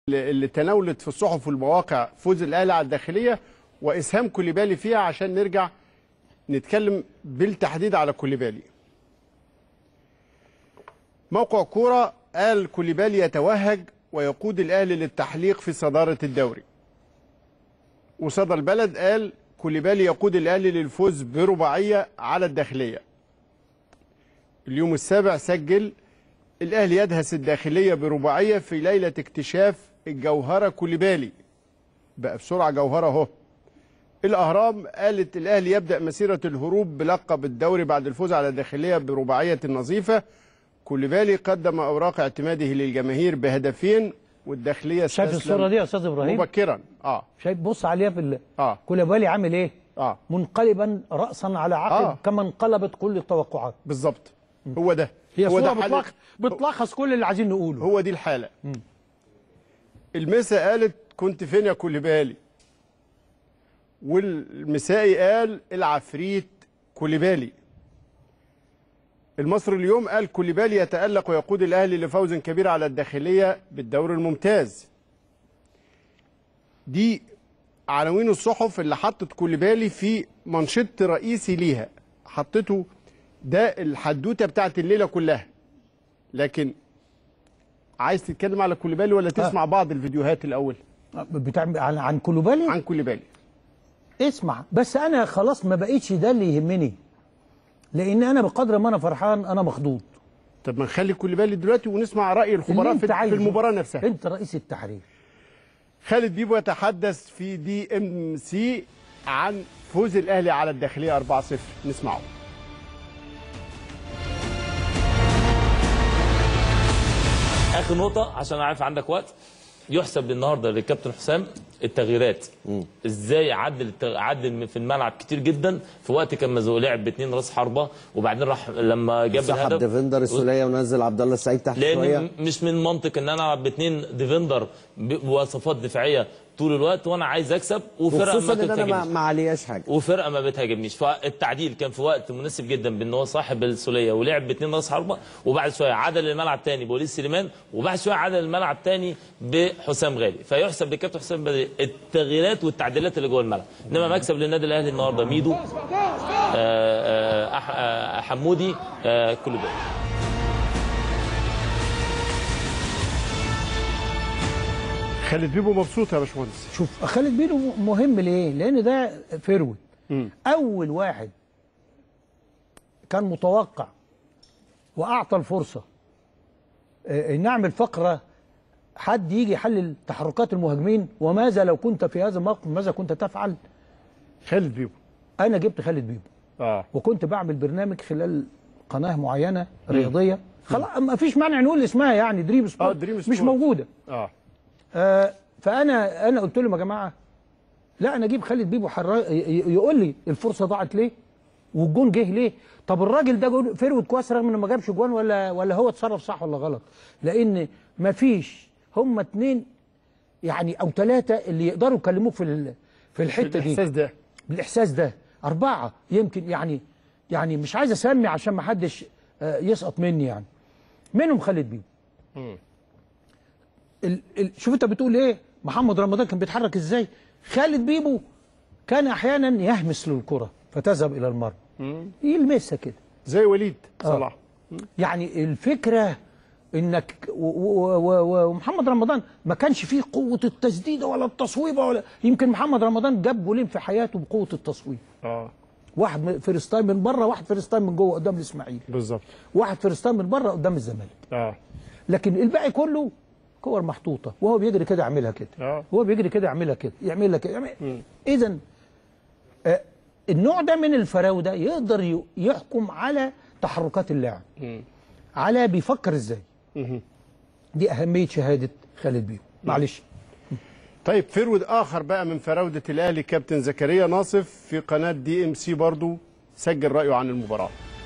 اللي تناولت في الصحف والمواقع فوز الاهلي على الداخليه واسهام كوليبالي فيها عشان نرجع نتكلم بالتحديد على كوليبالي. موقع كوره قال كوليبالي يتوهج ويقود الاهلي للتحليق في صداره الدوري. وصدى البلد قال كوليبالي يقود الاهلي للفوز برباعيه على الداخليه. اليوم السابع سجل الاهلي يدهس الداخليه برباعيه في ليله اكتشاف الجوهره كوليبالي بقى بسرعه جوهره اهو الاهرام قالت الاهلي يبدا مسيره الهروب بلقب الدوري بعد الفوز على الداخليه برباعيه نظيفه كوليبالي قدم اوراق اعتماده للجماهير بهدفين والداخليه شايف استسلم الصوره دي يا استاذ ابراهيم مبكرا اه شايف بص عليها في ال... اه كوليبالي عامل ايه اه منقلبا راسا على عقب آه. كما انقلبت كل التوقعات بالظبط هو ده هي هو صوره ده حالة- بتلخ... بتلخص كل اللي عايزين نقوله هو دي الحالة المسا قالت كنت فين يا كوليبالي والمسائي قال العفريت كوليبالي المصري اليوم قال كوليبالي يتألق ويقود الأهلي لفوز كبير على الداخلية بالدور الممتاز دي عناوين الصحف اللي حطت كوليبالي في منشط رئيسي ليها حطته ده الحدوتة بتاعت الليلة كلها لكن عايز تتكلم على كوليبالي ولا تسمع بعض الفيديوهات الاول بتاع عن عن كولوبالي عن كوليبالي اسمع بس انا خلاص ما بقيتش ده اللي يهمني لان انا بقدر ما انا فرحان انا مخضوض طب ما نخلي كوليبالي دلوقتي ونسمع راي اللي الخبراء انت في, في عايزه. المباراه نفسها انت رئيس التحرير خالد بيبو يتحدث في دي ام سي عن فوز الاهلي على الداخليه 4-0 نسمعه اخر نقطه عشان عارف عندك وقت يحسب النهارده للكابتن حسام التغييرات ازاي عدل التغ... عدل في الملعب كتير جدا في وقت كان مزوق لعب باثنين راس حربه وبعدين راح لما جاب سحب الهدف ديفندر السوليه ونزل عبد الله السعيد تحت لان شويه م- مش من منطق ان انا العب باثنين ديفندر ب- بوصفات دفاعيه طول الوقت وانا عايز اكسب وفرقه وخصوصا ما ان انا ما, تتهاجمش ما علياش حاجه وفرقه ما بتهاجمنيش فالتعديل كان في وقت مناسب جدا بان هو صاحب السوليه ولعب باثنين راس حربه وبعد شويه عدل الملعب تاني بوليس سليمان وبعد شويه عدل الملعب تاني بحسام غالي فيحسب للكابتن حسام بدري التغييرات والتعديلات اللي جوه الملعب انما مكسب للنادي الاهلي النهارده ميدو آه، آه، أح- آه، حمودي آه، كولوبالي خالد بيبو مبسوط يا باشمهندس شوف خالد بيرو مهم ليه؟ لان ده فيرود اول واحد كان متوقع واعطى الفرصه آه، ان نعمل فقره حد يجي يحلل تحركات المهاجمين وماذا لو كنت في هذا الموقف ماذا كنت تفعل؟ خالد بيبو انا جبت خالد بيبو اه وكنت بعمل برنامج خلال قناه معينه رياضيه خلاص ما فيش مانع نقول اسمها يعني دريم سبورت دريم مش سبورت. موجوده اه آه فانا انا قلت لهم يا جماعه لا انا اجيب خالد بيبو حرا ي- ي- يقول لي الفرصه ضاعت ليه والجون جه ليه طب الراجل ده جون فيرود كويس رغم انه ما جابش جوان ولا ولا هو اتصرف صح ولا غلط لان ما فيش هم اتنين يعني او ثلاثه اللي يقدروا يكلموك في ال- في الحته دي الاحساس ده بالاحساس ده اربعه يمكن يعني يعني مش عايز اسمي عشان ما حدش آه، يسقط مني يعني منهم خالد بيبو ال ال شوف انت بتقول ايه محمد رمضان كان بيتحرك ازاي خالد بيبو كان احيانا يهمس للكره فتذهب الى المرمى يلمسها كده زي وليد آه. صلاح يعني الفكره انك و- و- و- ومحمد رمضان ما كانش فيه قوه التسديده ولا التصويبه ولا يمكن محمد رمضان جاب جولين في حياته بقوه التصويب اه واحد من- فيرست تايم من بره واحد فيرست تايم من جوه قدام الاسماعيلي بالظبط واحد فيرست تايم من بره قدام الزمالك اه لكن الباقي كله كور محطوطه وهو بيجري كده يعملها كده آه. وهو بيجري كده يعملها كده يعملها كده يعمل... اذا آه النوع ده من الفراوده يقدر ي- يحكم على تحركات اللاعب على بيفكر ازاي دي اهميه شهاده خالد بيبو معلش طيب فرود اخر بقى من فراوده الاهلي كابتن زكريا ناصف في قناه دي ام سي برضو سجل رايه عن المباراه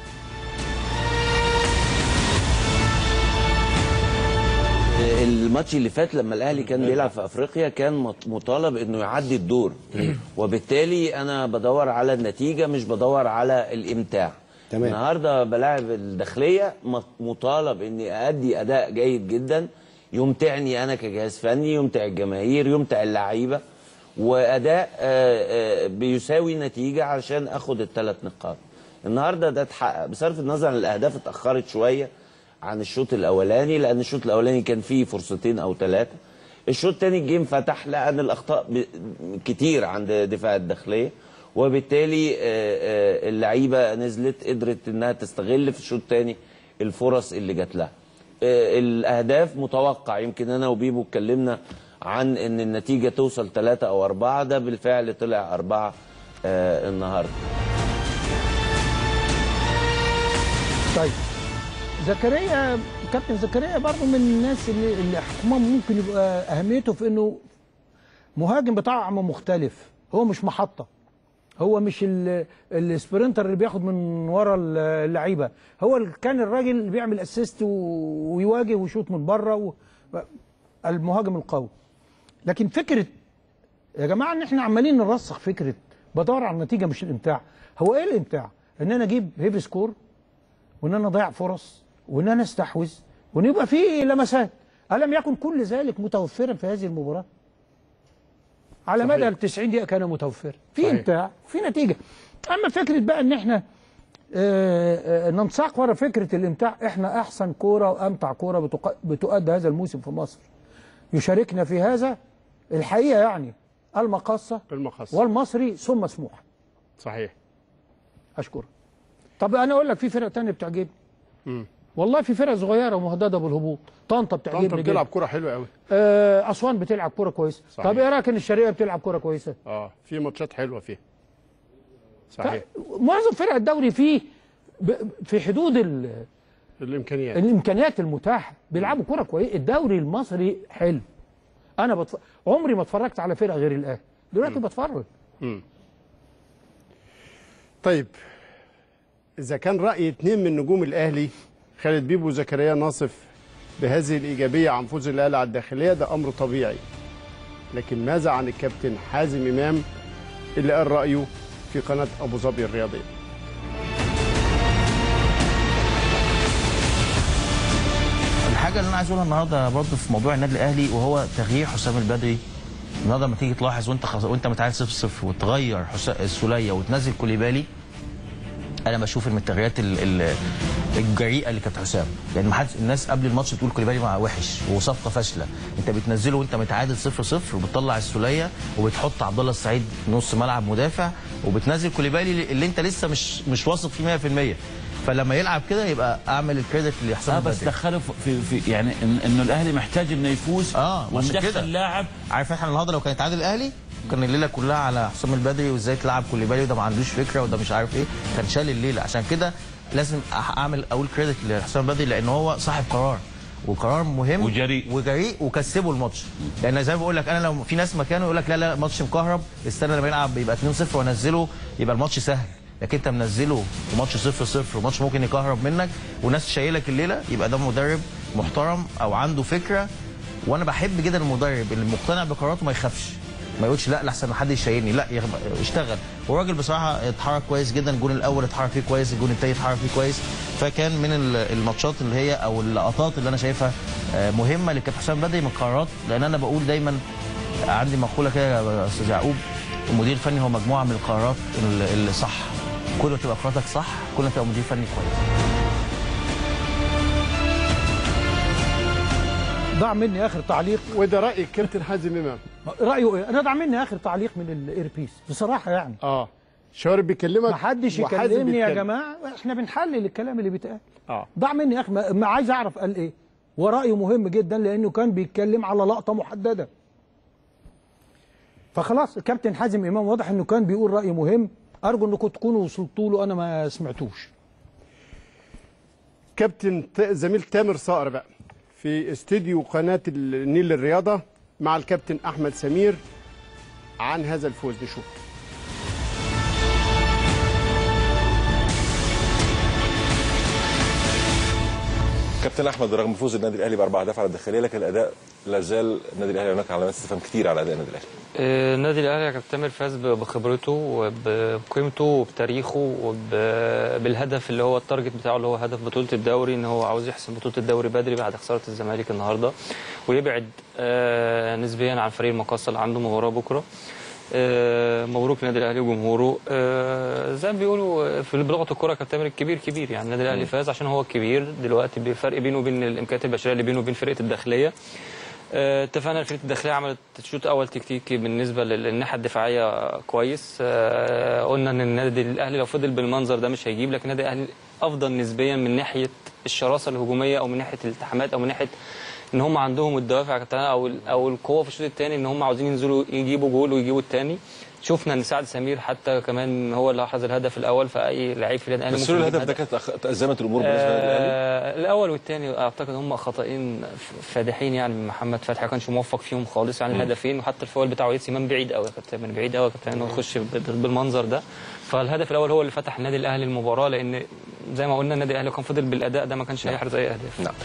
الماتش اللي فات لما الاهلي كان بيلعب في افريقيا كان مط- مطالب انه يعدي الدور وبالتالي انا بدور على النتيجه مش بدور على الامتاع تمام. النهارده بلاعب الداخليه مط- مطالب اني ادي اداء جيد جدا يمتعني انا كجهاز فني يمتع الجماهير يمتع اللعيبه واداء آه، آه، بيساوي نتيجه علشان اخد الثلاث نقاط النهارده ده اتحقق بصرف النظر عن الاهداف اتاخرت شويه عن الشوط الاولاني لان الشوط الاولاني كان فيه فرصتين او ثلاثه الشوط الثاني الجيم فتح لان الاخطاء ب- كتير عند دفاع الداخليه وبالتالي آه، آه، اللعيبه نزلت قدرت انها تستغل في الشوط الثاني الفرص اللي جات لها آه، الاهداف متوقع يمكن انا وبيبو اتكلمنا عن ان النتيجه توصل ثلاثة او أربعة ده بالفعل طلع أربعة آه، النهارده طيب زكريا كابتن زكريا برضه من الناس اللي اللي حكمهم ممكن يبقى اهميته في انه مهاجم بطعم مختلف هو مش محطه هو مش ال- السبرنتر اللي بياخد من ورا اللعيبه هو اللي كان الراجل اللي بيعمل اسيست و- ويواجه ويشوط من بره و... المهاجم القوي لكن فكره يا جماعه ان احنا عمالين نرسخ فكره بدور على النتيجه مش الامتاع هو ايه الامتاع ان انا اجيب هيفي سكور وان انا اضيع فرص وان انا استحوذ وان يبقى في لمسات الم يكن كل ذلك متوفرا في هذه المباراه على صحيح. مدى ال 90 دقيقه كان متوفر في صحيح. امتاع في نتيجه اما فكره بقى ان احنا آه، آه، ننساق ورا فكره الامتاع احنا احسن كوره وامتع كوره بتق- بتؤدى هذا الموسم في مصر يشاركنا في هذا الحقيقه يعني المقاصه المخصص والمصري ثم سموحه صحيح اشكرك طب انا اقول لك في فرق تانية بتعجبني والله في فرق صغيره ومهدده بالهبوط طنطا بتعجبني طنطا جدا بتلعب كرة حلوة قوي آه، اسوان بتلعب كوره كويسه صحيح. طب ايه رايك ان الشرقيه بتلعب كوره كويسه اه في ماتشات حلوة فيها صحيح معظم فرق الدوري فيه ب- في حدود ال- الامكانيات الامكانيات المتاحه بيلعبوا كوره كويسه الدوري المصري حلو انا بتف... عمري ما اتفرجت على فرقه غير الاهلي دلوقتي بتفرج طيب اذا كان راي اثنين من نجوم الاهلي خالد بيبو وزكريا ناصف بهذه الايجابيه عن فوز الاهلي على الداخليه ده امر طبيعي لكن ماذا عن الكابتن حازم امام اللي قال رايه في قناه ابو ظبي الرياضيه الحاجه اللي انا عايز اقولها النهارده برضه في موضوع النادي الاهلي وهو تغيير حسام البدري النهارده لما تيجي تلاحظ وانت خلاص وانت متعادل 0 0 وتغير حسام السوليه وتنزل كوليبالي انا بشوف من التغييرات ال- ال- الجريئه اللي كانت حسام لان ما حدش الناس قبل الماتش بتقول كوليبالي مع وحش وصفقه فاشله انت بتنزله وانت متعادل 0 0 وبتطلع السوليه وبتحط عبد الله السعيد نص ملعب مدافع وبتنزل كوليبالي اللي انت لسه مش مش واثق فيه 100% فلما يلعب كده يبقى اعمل الكريدت لحسام اه بس البدري. دخله في, في يعني إن انه الاهلي محتاج انه يفوز اه وعشان كده ومدخل لاعب عارف احنا النهارده لو كان يتعادل الاهلي كان الليله كلها على حسام البدري وازاي تلعب كوليبالي وده ما عندوش فكره وده مش عارف ايه كان شال الليله عشان كده لازم أح- اعمل اقول كريدت لحسام البدري لان هو صاحب قرار وقرار مهم وجريء. وجريء وكسبه الماتش لان زي ما بقول لك انا لو في ناس مكانه يقول لك لا لا ماتش مكهرب استنى لما يلعب يبقى 2-0 وانزله يبقى الماتش سهل لكن انت منزله في ماتش 0-0 وماتش ممكن يكهرب منك وناس شايلك الليله يبقى ده مدرب محترم او عنده فكره وانا بحب جدا المدرب اللي مقتنع بقراراته ما يخافش ما يقولش لا لحسن حد يشيلني لا يغ- اشتغل والراجل بصراحه اتحرك كويس جدا الجون الاول اتحرك فيه كويس الجون الثاني اتحرك فيه كويس فكان من ال- الماتشات اللي هي او اللقطات اللي انا شايفها آه، مهمه لكابتن حسام بدري من القرارات لان انا بقول دايما عندي مقوله كده يا استاذ يعقوب المدير الفني هو مجموعه من القرارات اللي اللي صح كل ما تبقى قراراتك صح كل ما تبقى مدير فني كويس ضاع مني اخر تعليق وده راي الكابتن حازم امام رايه ايه انا ضاع مني اخر تعليق من الايربيس بصراحه يعني اه شوارب بيكلمك ما حدش وحازم يكلمني يا بيتكلم. جماعه احنا بنحلل الكلام اللي بيتقال اه ضاع مني اخ ما ما عايز اعرف قال ايه ورايه مهم جدا لانه كان بيتكلم على لقطه محدده فخلاص الكابتن حازم امام واضح انه كان بيقول راي مهم ارجو انكم تكونوا وصلتوا له انا ما سمعتوش كابتن ت- زميل تامر صقر بقى في استوديو قناة النيل للرياضة مع الكابتن أحمد سمير عن هذا الفوز نشوف كابتن احمد رغم فوز النادي الاهلي باربع اهداف على الداخليه لكن الاداء لا زال النادي الاهلي هناك علامات استفهام كتير على اداء النادي الاهلي آه، النادي الاهلي يا كابتن تامر فاز ب- بخبرته وبقيمته وبتاريخه وبالهدف اللي هو التارجت بتاعه اللي هو هدف بطوله الدوري ان هو عاوز يحسم بطوله الدوري بدري بعد خساره الزمالك النهارده ويبعد آه، نسبيا عن فريق المقاصه اللي عنده مباراه بكره آه، مبروك للنادي الاهلي وجمهوره آه، زي ما بيقولوا في بلغه الكره يا كابتن تامر الكبير كبير يعني النادي الاهلي فاز عشان هو الكبير دلوقتي بفرق بينه وبين الامكانيات البشريه اللي بينه وبين فرقه الداخليه آه، اتفقنا فرقه الداخليه عملت شوط اول تكتيكي بالنسبه لل- للناحيه الدفاعيه كويس آه، قلنا ان النادي الاهلي لو فضل بالمنظر ده مش هيجيب لكن النادي الاهلي افضل نسبيا من ناحيه الشراسه الهجوميه او من ناحيه الالتحامات او من ناحيه ان هم عندهم الدوافع يا كابتن او ال- او القوه في الشوط الثاني ان هم عاوزين ينزلوا يجيبوا جول ويجيبوا الثاني شفنا ان سعد سمير حتى كمان هو اللي احرز الهدف الاول فاي لعيب في النادي الاهلي بس ممكن لولا يجيب الهدف ده هدف. كانت أخ- تأزمت الامور بالنسبه للنادي الاهلي آه، الاول والثاني اعتقد هم خطأين ف- فادحين يعني من محمد فتحي ما كانش موفق فيهم خالص يعني الهدفين وحتى الفاول بتاعه يتسي من بعيد قوي يا كابتن من بعيد قوي يا كابتن انه يخش ب- ب- بالمنظر ده فالهدف الاول هو اللي فتح النادي الاهلي المباراه لان زي ما قلنا النادي الاهلي كان فضل بالاداء ده ما كانش هيحرز اي اهداف نعم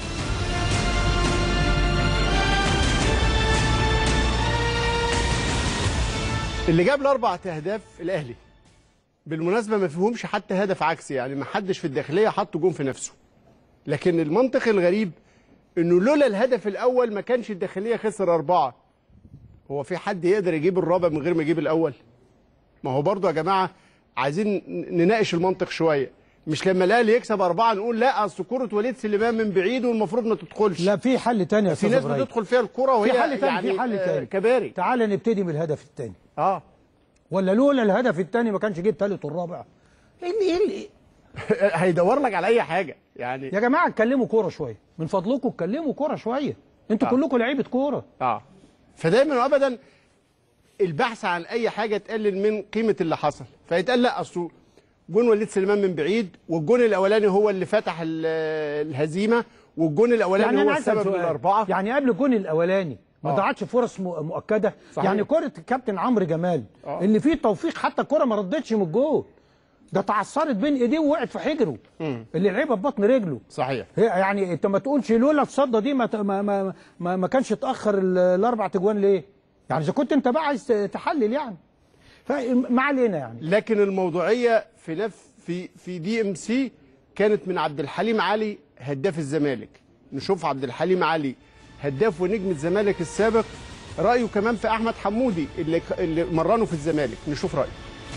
اللي جاب الاربع اهداف الاهلي بالمناسبه ما فيهمش حتى هدف عكسي يعني ما حدش في الداخليه حط جون في نفسه لكن المنطق الغريب انه لولا الهدف الاول ما كانش الداخليه خسر اربعه هو في حد يقدر يجيب الرابع من غير ما يجيب الاول ما هو برضو يا جماعه عايزين نناقش المنطق شويه مش لما الاهلي يكسب اربعه نقول لا اصل كره وليد سليمان من بعيد والمفروض ما تدخلش لا في حل تاني يا في استاذ ناس إبراهيم. بتدخل فيها الكره وهي في حل تاني يعني في حل آه، تاني كباري تعال نبتدي من الهدف الثاني اه ولا لولا الهدف الثاني ما كانش جه الثالث والرابع ايه اللي ايه اللي هيدور لك على اي حاجه يعني يا جماعه اتكلموا كوره شويه من فضلكم اتكلموا كوره شويه انتوا آه. كلكم لعيبه كوره اه فدايما وابدا البحث عن اي حاجه تقلل من قيمه اللي حصل فيتقال لا اصله جون وليد سليمان من بعيد والجون الاولاني هو اللي فتح ال- الهزيمه والجون الاولاني يعني هو انا عايز أسأل السبب سؤال. للاربعه يعني قبل الجون الاولاني ما آه. ضاعتش فرص م- مؤكده صحيح. يعني كره الكابتن عمرو جمال آه. اللي فيه توفيق حتى الكره ما ردتش من الجول ده تعثرت بين ايديه ووقعت في حجره اللي لعبها ببطن رجله صحيح هي يعني انت ما تقولش لولا الصده دي ما ت- ما ما ما, ما كانش اتاخر ال- الاربع تجوان ليه؟ يعني اذا كنت انت بقى عايز تحلل يعني فما علينا يعني لكن الموضوعيه في نف في في دي ام سي كانت من عبد الحليم علي هداف الزمالك نشوف عبد الحليم علي هداف ونجم الزمالك السابق رايه كمان في احمد حمودي اللي اللي مرنه في الزمالك نشوف رايه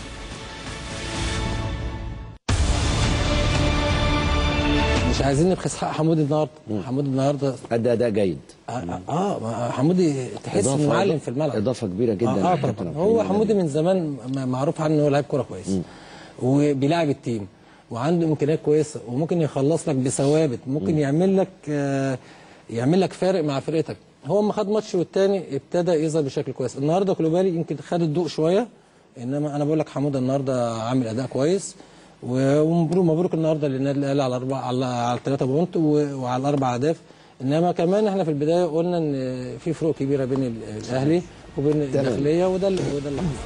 مش عايزين نبخس حق حمودي النهارده حمودي النهارده ادى اداء جيد اه, آه ما حمودي تحس إضافة- انه معلم في الملعب اضافه كبيره جدا اه, آه للكابتن طبعا عبد هو الحليم حمودي من زمان م- معروف عنه انه لعيب كوره كويس وبيلاعب التيم وعنده امكانيات كويسه وممكن يخلص لك بثوابت ممكن يعمل لك آه يعمل لك فارق مع فرقتك هو اما خد ماتش والتاني ابتدى يظهر بشكل كويس النهارده كلوبالي يمكن خد الضوء شويه انما انا بقول لك حموده النهارده عامل اداء كويس و- ومبروك مبروك النهارده للنادي الاهلي على اربعه على على الثلاثه بونت و- وعلى الاربع اهداف انما كمان احنا في البدايه قلنا ان في فروق كبيره بين ال- الاهلي وبين الداخليه وده اللي وده اللي حصل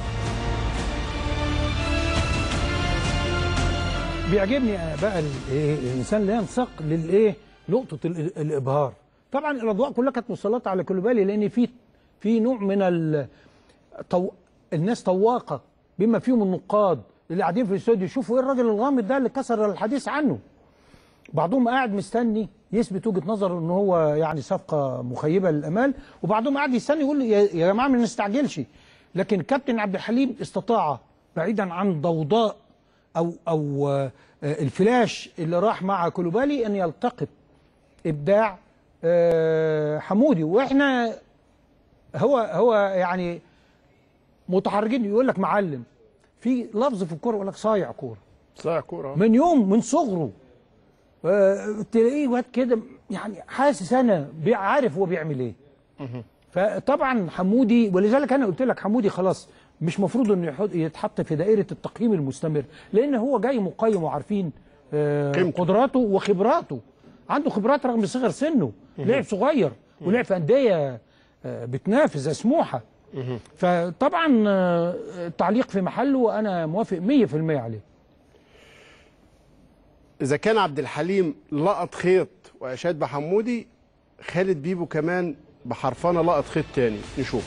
بيعجبني بقى ال- إيه الانسان اللي ينسق للايه نقطه ال- الابهار طبعا الاضواء كلها كانت مسلطه على كلوبالي لان في في نوع من ال طو... الناس طواقه بما فيهم النقاد اللي قاعدين في الاستوديو يشوفوا ايه الراجل الغامض ده اللي كسر الحديث عنه بعضهم قاعد مستني يثبت وجهه نظره ان هو يعني صفقه مخيبه للامال وبعضهم قاعد يستني يقول يا يا جماعه ما نستعجلش لكن كابتن عبد الحليم استطاع بعيدا عن ضوضاء او او آه، الفلاش اللي راح مع كولوبالي ان يلتقط ابداع آه، حمودي واحنا هو هو يعني متحرجين يقول لك معلم في لفظ في الكوره يقول لك صايع كوره صايع كوره من يوم من صغره آه، تلاقيه واد كده يعني حاسس انا بي- عارف هو بيعمل ايه فطبعا حمودي ولذلك انا قلت لك حمودي خلاص مش مفروض انه يحط- يتحط في دائره التقييم المستمر لان هو جاي مقيم وعارفين آه، قيمته. قدراته وخبراته عنده خبرات رغم صغر سنه لعب صغير ولعب في انديه آه، بتنافس زي سموحه فطبعا آه، التعليق في محله وانا موافق 100% عليه اذا كان عبد الحليم لقط خيط واشاد بحمودي خالد بيبو كمان بحرفنه لقط خيط تاني نشوف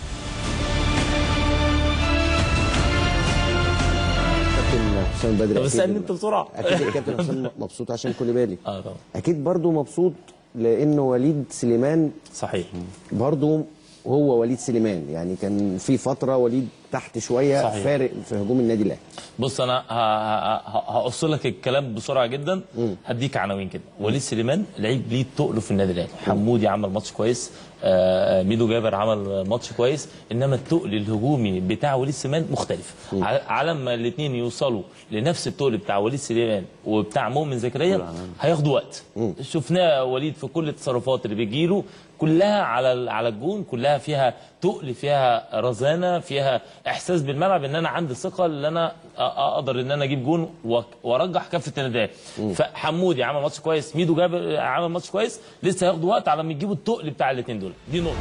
كابتن حسام بدري طب أكيد- استنى انت بسرعه اكيد الكابتن حسام مبسوط عشان كوليبالي اه طبعا اكيد برضو مبسوط لانه وليد سليمان صحيح برضو هو وليد سليمان يعني كان في فتره وليد تحت شويه صحيح. فارق في هجوم النادي الاهلي بص انا ه- ه- ه- هقص لك الكلام بسرعه جدا هديك عناوين كده وليد سليمان لعيب ليه تقله في النادي الاهلي حمودي عمل ماتش كويس آه، ميدو جابر عمل ماتش كويس انما التقل الهجومي بتاع وليد سليمان مختلف ع- على ما الاثنين يوصلوا لنفس التقل بتاع وليد سليمان وبتاع مؤمن زكريا هياخدوا وقت شفناه وليد في كل التصرفات اللي بيجيله كلها على ال- على الجون كلها فيها تقل فيها رزانه فيها احساس بالملعب ان انا عندي ثقه ان انا أ- اقدر ان انا اجيب جون وأ- وارجح كافه الاداء فحمودي عمل ماتش كويس ميدو جاب عمل ماتش كويس لسه هياخدوا وقت على ما يجيبوا التقل بتاع الاثنين دول دي نقطه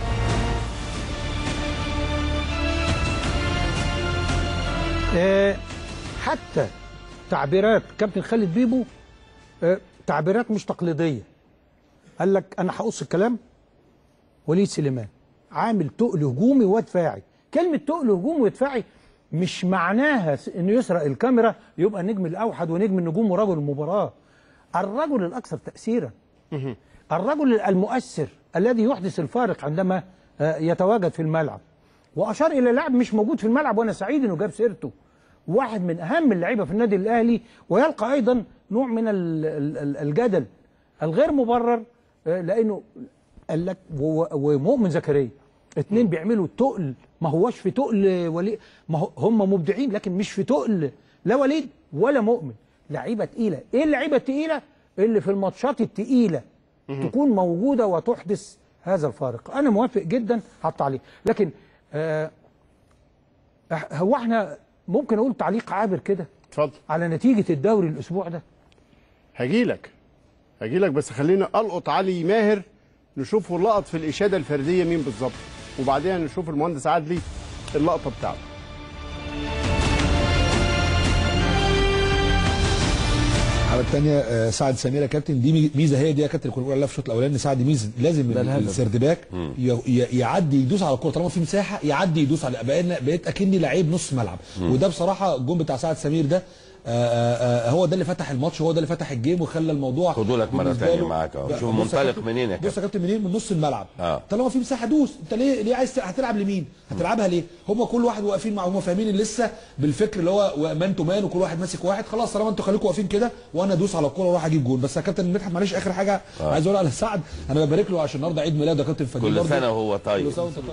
آه، حتى تعبيرات كابتن خالد بيبو آه، تعبيرات مش تقليديه قال لك انا هقص الكلام وليد سليمان عامل تقل هجومي ودفاعي كلمه تقل هجومي ودفاعي مش معناها س- انه يسرق الكاميرا يبقى النجم الاوحد ونجم النجوم ورجل المباراه الرجل الاكثر تاثيرا الرجل المؤثر الذي يحدث الفارق عندما آه، يتواجد في الملعب واشار الى لاعب مش موجود في الملعب وانا سعيد انه جاب سيرته واحد من اهم اللعيبه في النادي الاهلي ويلقى ايضا نوع من ال- ال- ال- الجدل الغير مبرر آه، لانه قال لك و- ومؤمن زكريا اتنين بيعملوا تقل ما هوش في تقل ولي ما هو هم مبدعين لكن مش في تقل لا وليد ولا مؤمن لعيبه تقيله ايه اللعيبه التقيله اللي في الماتشات التقيله تكون موجوده وتحدث هذا الفارق انا موافق جدا على التعليق لكن آه إح- هو احنا ممكن اقول تعليق عابر كده اتفضل على نتيجه الدوري الاسبوع ده هجيلك هجيلك بس خلينا القط علي ماهر نشوفه لقط في الاشاده الفرديه مين بالظبط وبعدين نشوف المهندس عدلي اللقطه بتاعته الحاله الثانيه آه، سعد سمير يا كابتن دي مي- ميزه هي دي يا كابتن اللي كنا بنقول عليها في الشوط الاولاني سعد ميزه لازم ده ال- الهدف. السردباك ي- ي- يعدي يدوس على الكوره طالما في مساحه يعدي يدوس على بقينا بقيت اكني لعيب نص ملعب وده بصراحه الجون بتاع سعد سمير ده آه، آه، آه، هو ده اللي فتح الماتش وهو ده اللي فتح الجيم وخلى الموضوع خدوا لك مرة بالنسبة تانية له- معاك أهو. بقى- شوف بص يا منطلق كابتن- منين يا بص يا كابتن منين من نص الملعب آه. طالما في مساحه دوس انت ليه ليه عايز ت- هتلعب لمين هتلعبها ليه هم كل واحد واقفين مع هم فاهمين إن لسه بالفكر اللي هو مان تو مان وكل واحد ماسك واحد خلاص طالما انتوا خليكم واقفين كده وانا ادوس على الكوره واروح اجيب جول بس يا كابتن مدحت معلش اخر حاجه آه. عايز اقول على سعد انا ببارك له عشان النهارده عيد ميلاده يا كابتن فدي كل برضه- سنة وهو طيب. كل سنه وانت طيب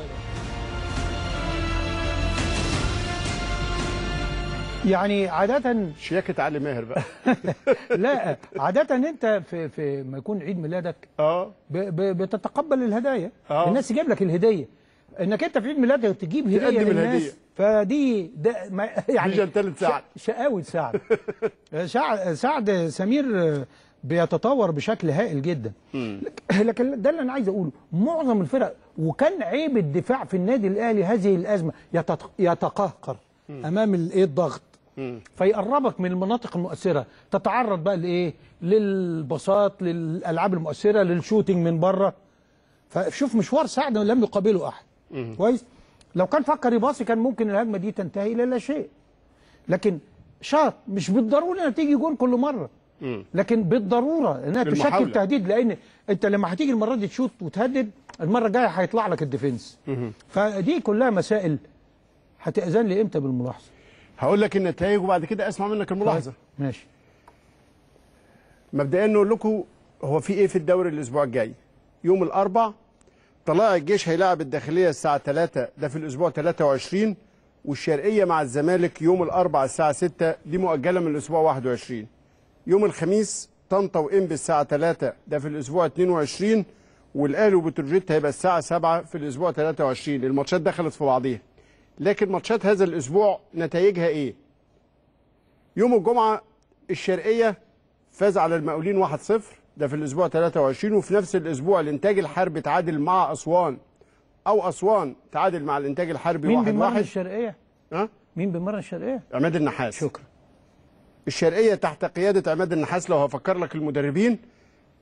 يعني عاده شياكه علي ماهر بقى لا عاده انت في في ما يكون عيد ميلادك اه ب- ب- بتتقبل الهدايا آه. الناس تجيب لك الهديه انك انت في عيد ميلادك تجيب هديه تقدم للناس الهدية. فدي ده ما يعني دي جنتلة سعد. ش- شقاوة سعد سعد سعد سمير بيتطور بشكل هائل جدا لكن ده اللي انا عايز اقوله معظم الفرق وكان عيب الدفاع في النادي الاهلي هذه الازمه يتق- يتقهقر امام الايه الضغط فيقربك من المناطق المؤثره تتعرض بقى لايه للبساط للالعاب المؤثره للشوتينج من بره فشوف مشوار سعد لم يقابله احد كويس لو كان فكر يباصي كان ممكن الهجمه دي تنتهي الى لا شيء لكن شاط مش بالضروره انها تيجي جون كل مره لكن بالضروره انها تشكل بالمحاولة. تهديد لان انت لما هتيجي المره دي تشوط وتهدد المره الجايه هيطلع لك الديفنس فدي كلها مسائل هتأذن لي امتى بالملاحظه هقول لك النتائج وبعد كده اسمع منك الملاحظه ماشي مبدئيا نقول لكم هو في ايه في الدوري الاسبوع الجاي يوم الاربع طلائع الجيش هيلاعب الداخليه الساعه 3 ده في الاسبوع 23 والشرقيه مع الزمالك يوم الاربع الساعه 6 دي مؤجله من الاسبوع 21 يوم الخميس طنطا وانبي الساعه 3 ده في الاسبوع 22 والاهلي وبتروجيت هيبقى الساعه 7 في الاسبوع 23 الماتشات دخلت في بعضيها لكن ماتشات هذا الاسبوع نتائجها ايه يوم الجمعه الشرقيه فاز على المقاولين 1-0 ده في الاسبوع 23 وفي نفس الاسبوع الانتاج الحربي تعادل مع اسوان او اسوان تعادل مع الانتاج الحربي 1-1 مين بيمرن الشرقيه ها مين بيمرن الشرقيه عماد النحاس شكرا الشرقيه تحت قياده عماد النحاس لو هفكر لك المدربين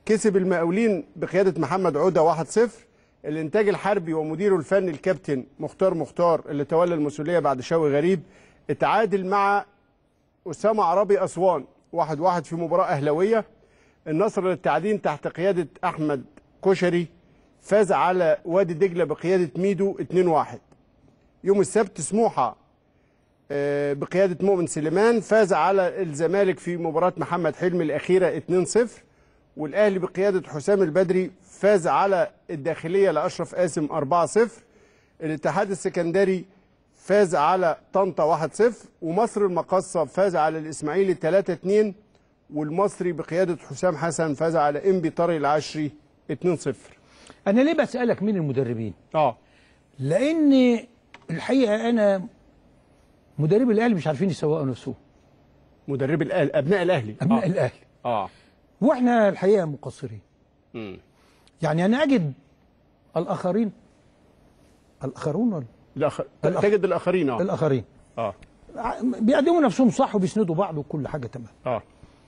كسب المقاولين بقياده محمد عوده 1-0 الانتاج الحربي ومديره الفني الكابتن مختار مختار اللي تولى المسؤوليه بعد شوقي غريب اتعادل مع اسامه عربي اسوان 1-1 في مباراه اهلاويه النصر للتعدين تحت قياده احمد كشري فاز على وادي دجله بقياده ميدو 2-1 يوم السبت سموحه آه، بقياده مؤمن سليمان فاز على الزمالك في مباراه محمد حلمي الاخيره 2-0 والاهلي بقياده حسام البدري فاز على الداخليه لاشرف قاسم 4-0 الاتحاد السكندري فاز على طنطا 1-0 ومصر المقاصه فاز على الاسماعيلي 3-2 والمصري بقياده حسام حسن فاز على انبي طارق العشري 2-0 انا ليه بسالك مين المدربين اه لان الحقيقه انا مدربي الاهلي مش عارفين يسوقوا نفسهم مدرب الاهلي ابناء الاهلي ابناء آه. الاهلي اه واحنا الحقيقه مقصرين مم. يعني انا اجد الاخرين الاخرون ولا الأخ... الأخ- تجد الاخرين اه الاخرين اه ع- بيقدموا نفسهم صح وبيسندوا بعض وكل حاجه تمام اه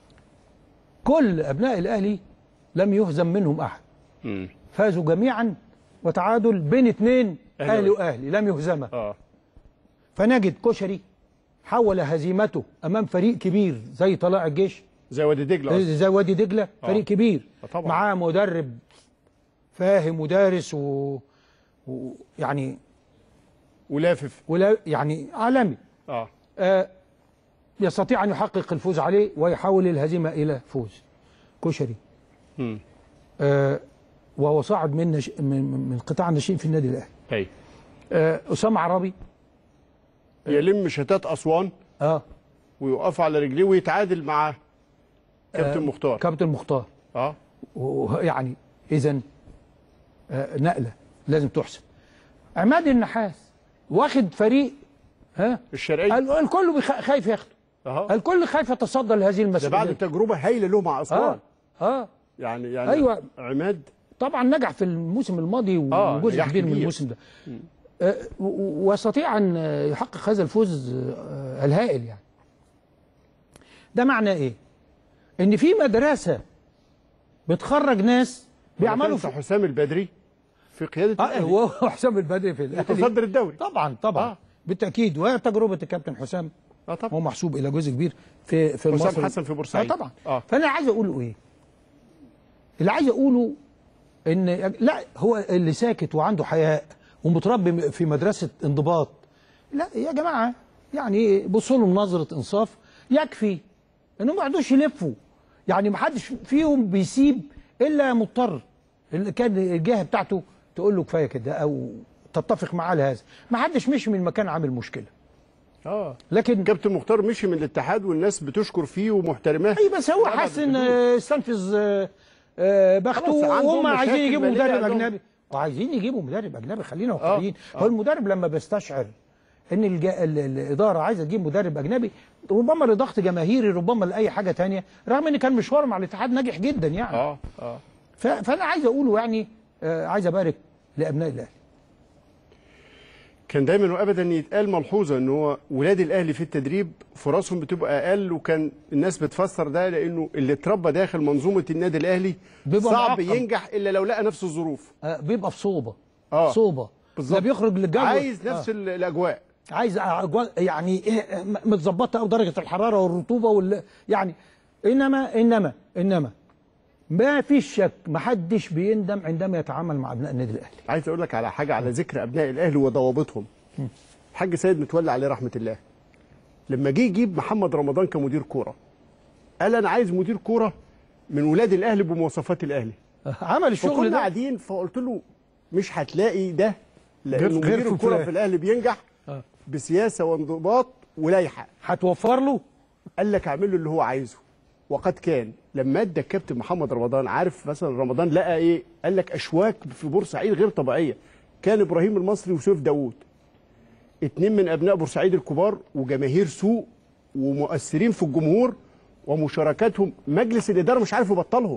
كل ابناء الاهلي لم يهزم منهم احد مم. فازوا جميعا وتعادل بين اثنين أهلي اهلي واهلي لم يهزما اه فنجد كشري حول هزيمته امام فريق كبير زي طلائع الجيش زي وادي دجله أصلاً. زي وادي دجله آه. فريق كبير آه طبعاً. معاه مدرب فاهم ودارس و... و... يعني ولافف ولا يعني عالمي اه آه يستطيع ان يحقق الفوز عليه ويحول الهزيمه الى فوز كشري مم. آه وهو صاعد من نش... من, من قطاع الناشئين في النادي الاهلي اي آه اسامه عربي يلم شتات اسوان اه ويقف على رجليه ويتعادل مع كابتن آه، مختار كابتن مختار اه ويعني اذا آه نقله لازم تحسب عماد النحاس واخد فريق ها الشرقيه ال- الكل بيخ- خايف ياخده اهو الكل خايف يتصدى لهذه ده المسؤوليه بعد تجربه هايله له مع اسوان اه اه يعني يعني أيوة. عماد طبعا نجح في الموسم الماضي آه، وجزء نجاح كبير من كبير. الموسم ده آه، و- و- ويستطيع ان يحقق هذا الفوز آه، الهائل يعني ده معناه ايه ان في مدرسه بتخرج ناس بيعملوا في في حسام البدري في قياده آه الاهلي هو حسام البدري في الاهلي متصدر الدوري طبعا طبعا آه. آه. بالتاكيد وتجربه الكابتن حسام اه طبعا هو محسوب الى جزء كبير في في حسام المصري. حسن في بورسعيد. اه طبعا آه. فانا عايز اقوله ايه اللي عايز اقوله ان لا هو اللي ساكت وعنده حياء ومتربي في مدرسه انضباط لا يا جماعه يعني بصوا لهم نظره انصاف يكفي انهم ما يقعدوش يلفوا يعني ما حدش فيهم بيسيب الا مضطر اللي كان الجهه بتاعته تقول له كفايه كده او تتفق معاه لهذا ما حدش مشي من مكان عامل مشكله اه لكن كابتن مختار مشي من الاتحاد والناس بتشكر فيه ومحترماه اي بس هو لا، لا، حاسس ان بهدوء. استنفذ آه، آه، بخته خلاص، عندهم وهم عايزين مشاكل يجيبوا مالية مدرب عندهم. اجنبي وعايزين يجيبوا مدرب اجنبي خلينا واقعيين هو المدرب لما بيستشعر ان الج... ال... الاداره عايزه تجيب مدرب اجنبي ربما لضغط جماهيري ربما لاي حاجه تانية رغم ان كان مشواره مع الاتحاد ناجح جدا يعني اه اه ف... فانا عايز اقوله يعني آه، عايز ابارك لابناء الاهلي كان دايما وابدا يتقال ملحوظه ان هو ولاد الاهلي في التدريب فرصهم بتبقى اقل وكان الناس بتفسر ده لانه اللي اتربى داخل منظومه النادي الاهلي بيبقى صعب معقد. ينجح الا لو لقى نفس الظروف آه، بيبقى في صوبه اه صوبه بالظبط. لا بيخرج للجو عايز آه. نفس ال- الاجواء عايز أجواء- يعني إيه م- متظبطه او درجه الحراره والرطوبه وال يعني انما انما انما ما فيش شك ما حدش بيندم عندما يتعامل مع ابناء النادي الاهلي عايز اقول لك على حاجه على ذكر ابناء الاهلي وضوابطهم الحاج سيد متولي عليه رحمه الله لما جه يجيب محمد رمضان كمدير كوره قال انا عايز مدير كوره من ولاد الاهلي بمواصفات الاهلي عمل الشغل فكنا ده قاعدين فقلت له مش هتلاقي ده لانه غير- غير مدير في الكوره فلان. في الاهلي بينجح آه. بسياسه وانضباط ولايحه هتوفر له قال لك اعمل له اللي هو عايزه وقد كان لما ادى الكابتن محمد رمضان عارف مثلا رمضان لقى ايه قال لك اشواك في بورسعيد غير طبيعيه كان ابراهيم المصري وسيف داوود اتنين من ابناء بورسعيد الكبار وجماهير سوق ومؤثرين في الجمهور ومشاركاتهم مجلس الاداره مش عارف يبطلهم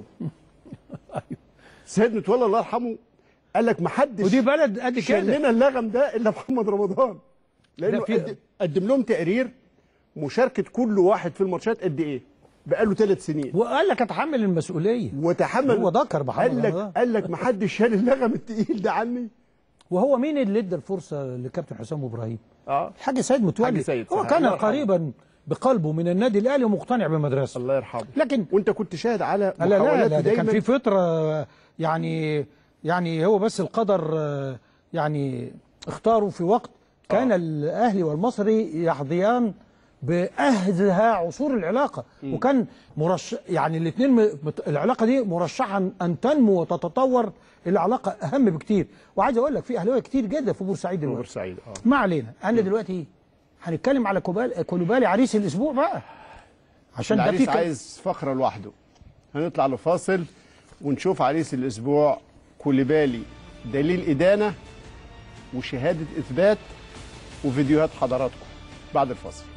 سيد متولى الله يرحمه قال لك ما حدش ودي بلد قد شال كده لنا اللغم ده الا محمد رمضان لانه لا، في- قد- قدم لهم تقرير مشاركه كل واحد في الماتشات قد ايه بقاله ثلاث سنين وقال لك اتحمل المسؤوليه وتحمل هو ذكر محمد قال لك رمضان. قال لك ما حدش شال اللغم التقيل ده عني وهو مين اللي ادى الفرصه لكابتن حسام ابراهيم؟ اه الحاج سيد متولي الحاج سيد، هو صحيح. كان الله يرحمه. قريبا بقلبه من النادي الاهلي ومقتنع بمدرسه الله يرحمه لكن وانت كنت شاهد على لا لا محاولاته لا ده كان دايما في فتره يعني يعني هو بس القدر آه، يعني اختاروا في وقت كان الاهلي والمصري يحظيان باهزها عصور العلاقه وكان مرشح يعني الاثنين العلاقه دي مرشحه ان تنمو وتتطور الى علاقه اهم بكتير وعايز اقول لك في اهلاويه كتير جدا في بورسعيد دلوقتي بورسعيد اه ما علينا انا دلوقتي هنتكلم على كوبال كولوبالي عريس الاسبوع بقى عشان ده في العريس كم- عايز فقره لوحده هنطلع لفاصل ونشوف عريس الاسبوع كوليبالي دليل ادانه وشهاده اثبات وفيديوهات حضراتكم بعد الفاصل